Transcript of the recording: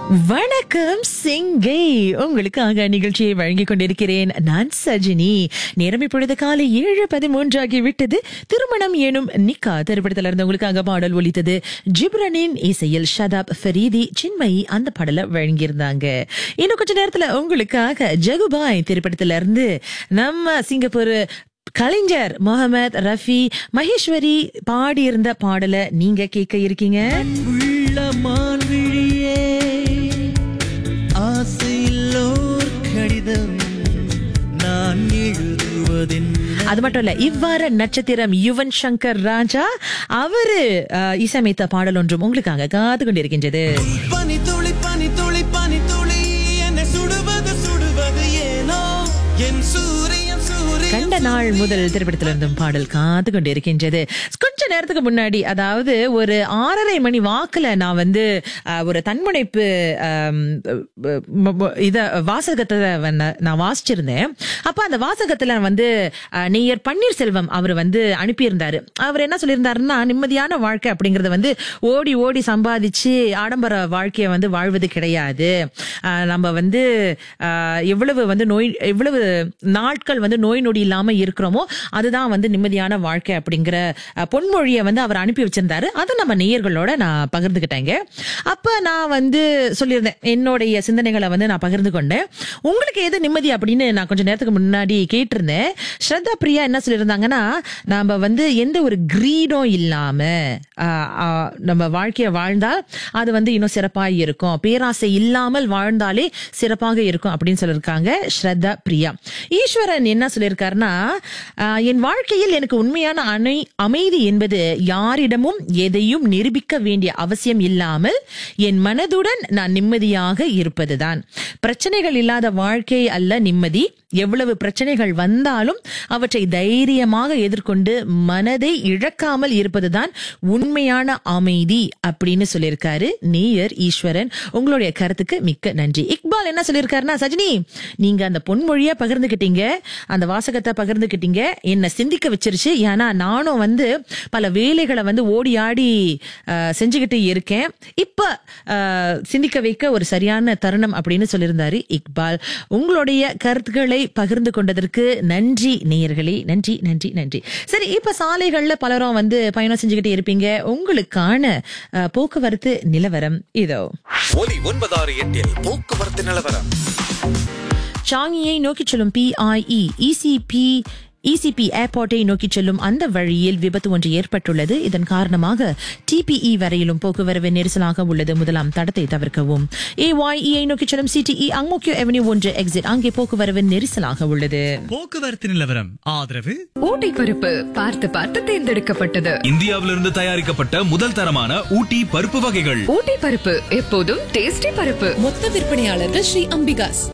வணக்கம் சிங்கை உங்களுக்காக நிகழ்ச்சியை வழங்கிக் கொண்டிருக்கிறேன் நான் சஜினி நேரம் இப்பொழுது காலை ஏழு பதிமூன்று ஆகிவிட்டது திருமணம் எனும் நிக்கா திரைப்படத்தில் இருந்து உங்களுக்காக பாடல் ஒலித்தது ஜிப்ரனின் இசையில் ஷதாப் ஃபரீதி சின்மயி அந்த பாடலை வழங்கியிருந்தாங்க இன்னும் கொஞ்ச நேரத்துல உங்களுக்காக ஜகுபாய் திரைப்படத்துல இருந்து நம்ம சிங்கப்பூர் கலைஞர் முகமது ரஃபி மகேஸ்வரி பாடியிருந்த பாடலை நீங்க கேட்க இருக்கீங்க உள்ள மான்விழியே ஆசையில்லோர் கடிதம் நான் எழுதுவதென் அது மட்டும் இல்ல இவ்வாற நட்சத்திரம் யுவன் சங்கர் ராஜா அவரு அஹ், இசையமைத்த பாடல் ஒன்றும் உங்களுக்காக காத்து கொண்டிருக்கின்றது பனி துளி பனி துளி பனி துளி என்னை சுடுவது சுடுவது ஏனோ என் சூரியன் சூரியன் கண்ட நாள் முதல் திரைப்படத்திலிருந்தும் பாடல் காத்து கொண்டிருக்கின்றது கொஞ்ச நேரத்துக்கு முன்னாடி அதாவது ஒரு ஆறரை மணி வாக்குல நான் வந்து அஹ், ஒரு தன்முனைப்பு அம், அஹ், ம- ம- இத வாசகத்தை வந்து நான் வாசிச்சிருந்தேன் அப்ப அந்த வாசகத்துல வந்து அஹ், நேயர் பன்னீர்செல்வம் அவர் வந்து அனுப்பியிருந்தாரு அவர் என்ன சொல்லியிருந்தாருன்னா நிம்மதியான வாழ்க்கை அப்படிங்கறத வந்து ஓடி ஓடி சம்பாதிச்சு ஆடம்பர வாழ்க்கையை வந்து வாழ்வது கிடையாது அஹ், நம்ம வந்து அஹ், எவ்வளவு வந்து நோய் எவ்வளவு நாட்கள் வந்து நோய் நொடி இல்லாம இருக்கிறோமோ அதுதான் வந்து நிம்மதியான வாழ்க்கை அப்படிங்கிற அஹ், பொன்மொழியை வந்து அவர் அனுப்பி வச்சிருந்தாரு அதை நம்ம நேயர்களோட நான் பகிர்ந்துக்கிட்டேங்க அப்ப நான் வந்து சொல்லியிருந்தேன் என்னுடைய சிந்தனைகளை வந்து நான் பகிர்ந்து கொண்டேன் உங்களுக்கு எது நிம்மதி அப்படின்னு நான் கொஞ்சம் நேரத்துக்கு முன்னாடி கேட்டிருந்தேன் ஸ்ரத்தா பிரியா என்ன சொல்லியிருந்தாங்கன்னா நாம வந்து எந்த ஒரு கிரீடும் இல்லாம ஆஹ், ஆஹ், நம்ம வாழ்க்கைய வாழ்ந்தால் அது வந்து இன்னும் சிறப்பா இருக்கும் பேராசை இல்லாமல் வாழ்ந்தாலே சிறப்பாக இருக்கும் அப்படின்னு சொல்லியிருக்காங்க ஸ்ரத்தா பிரியா ஈஸ்வரன் என்ன சொல்லியிருக்காருன்னா ஆஹ், என் வாழ்க்கையில் எனக்கு உண்மையான அணை அமைதி என்பது யாரிடமும் எதையும் நிரூபிக்க வேண்டிய அவசியம் இல்லாமல் என் மனதுடன் நான் நிம்மதியாக இருப்பதுதான் பிரச்சனைகள் இல்லாத வாழ்க்கை அல்ல நிம்மதி எவ்வளவு பிரச்சனைகள் வந்தாலும் அவற்றை தைரியமாக எதிர்கொண்டு மனதை இழக்காமல் இருப்பதுதான் உண்மையான அமைதி அப்படின்னு சொல்லியிருக்காரு நேயர் ஈஸ்வரன் உங்களுடைய கருத்துக்கு மிக்க நன்றி இக்பால் என்ன சொல்லியிருக்காருன்னா சஜினி நீங்க அந்த பொன்மொழியை பகிர்ந்துக்கிட்டீங்க அந்த வாசகத்தை பகிர்ந்துக்கிட்டீங்க என்ன சிந்திக்க வச்சிருச்சு ஏன்னா நானும் வந்து பல வேலைகளை வந்து ஓடி ஆடி அஹ், செஞ்சுக்கிட்டு இருக்கேன் இப்ப அஹ், சிந்திக்க வைக்க ஒரு சரியான தருணம் அப்படின்னு சொல்லியிருந்தாரு இக்பால் உங்களுடைய கருத்துக்களை பகிர்ந்து கொண்டதற்கு நன்றி நேயர்களே நன்றி நன்றி நன்றி சரி இப்ப சாலைகள்ல பலரும் வந்து பயணம் செஞ்சுக்கிட்டே இருப்பீங்க உங்களுக்கான அஹ், போக்குவரத்து நிலவரம் இதோ ஒலி ஒன்பதாறு எட்டில் போக்குவரத்து நிலவரம் சாங்கியை நோக்கிச் செல்லும் பிஐஇ இசிபி இசிபி ஏர்போர்ட்டை நோக்கிச் செல்லும் அந்த வழியில் விபத்து ஒன்று ஏற்பட்டுள்ளது இதன் காரணமாக டிபிஇ வரையிலும் போக்குவரவு நெரிசலாக உள்ளது முதலாம் தடத்தை தவிர்க்கவும் ஏஒய்இஐ நோக்கிச் செல்லும் சிடிஇ அங்மோக்கியோ அவென்யூ ஒன்று எக்ஸிட் அங்கே போக்குவரவு நெரிசலாக உள்ளது போக்குவரத்து நிலவரம் ஆதரவு ஊட்டி பருப்பு பார்த்து பார்த்து தேர்ந்தெடுக்கப்பட்டது இந்தியாவிலிருந்து தயாரிக்கப்பட்ட முதல் தரமான ஊட்டி பருப்பு வகைகள் ஊட்டி பருப்பு எப்போதும் டேஸ்டி பருப்பு மொத்த விற்பனையாளர்கள் ஸ்ரீ அம்பிகாஸ்